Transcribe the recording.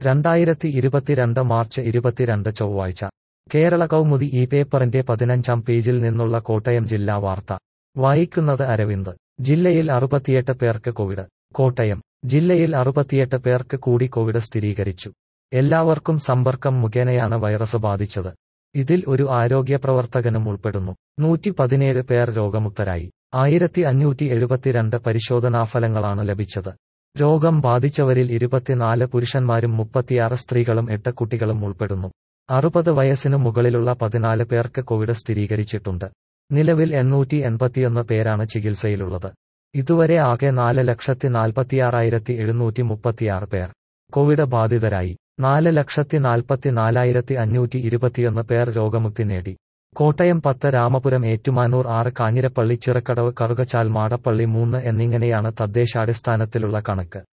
രണ്ടായിരത്തി ഇരുപത്തിരണ്ട് മാർച്ച് ഇരുപത്തിരണ്ട് ചൊവ്വാഴ്ച കേരള കൗമുദി ഈ പേപ്പറിന്റെ പതിനഞ്ചാം പേജിൽ നിന്നുള്ള കോട്ടയം ജില്ലാ വാർത്ത വായിക്കുന്നത് അരവിന്ദ് ജില്ലയിൽ അറുപത്തിയെട്ട് പേർക്ക് കോവിഡ് കോട്ടയം ജില്ലയിൽ അറുപത്തിയെട്ട് പേർക്ക് കൂടി കോവിഡ് സ്ഥിരീകരിച്ചു എല്ലാവർക്കും സമ്പർക്കം മുഖേനയാണ് വൈറസ് ബാധിച്ചത് ഇതിൽ ഒരു ആരോഗ്യ പ്രവർത്തകനും ഉൾപ്പെടുന്നു നൂറ്റി പതിനേഴ് പേർ രോഗമുക്തരായി ആയിരത്തി അഞ്ഞൂറ്റി എഴുപത്തിരണ്ട് പരിശോധനാഫലങ്ങളാണ് ലഭിച്ചത് രോഗം ബാധിച്ചവരിൽ ഇരുപത്തിനാല് പുരുഷന്മാരും മുപ്പത്തിയാറ് സ്ത്രീകളും എട്ട് കുട്ടികളും ഉൾപ്പെടുന്നു അറുപത് വയസ്സിനു മുകളിലുള്ള പതിനാല് പേർക്ക് കോവിഡ് സ്ഥിരീകരിച്ചിട്ടുണ്ട് നിലവിൽ എണ്ണൂറ്റി എൺപത്തിയൊന്ന് പേരാണ് ചികിത്സയിലുള്ളത് ഇതുവരെ ആകെ നാല് ലക്ഷത്തി നാൽപ്പത്തിയാറായിരത്തി എഴുന്നൂറ്റി മുപ്പത്തിയാറ് പേർ കോവിഡ് ബാധിതരായി നാല് ലക്ഷത്തി നാൽപ്പത്തി നാലായിരത്തി അഞ്ഞൂറ്റി ഇരുപത്തിയൊന്ന് പേർ രോഗമുക്തി നേടി കോട്ടയം പത്ത് രാമപുരം ഏറ്റുമാനൂർ ആറ് കാഞ്ഞിരപ്പള്ളി ചിറക്കടവ് കറുകച്ചാൽ മാടപ്പള്ളി മൂന്ന് എന്നിങ്ങനെയാണ് തദ്ദേശാടിസ്ഥാനത്തിലുള്ള കണക്ക്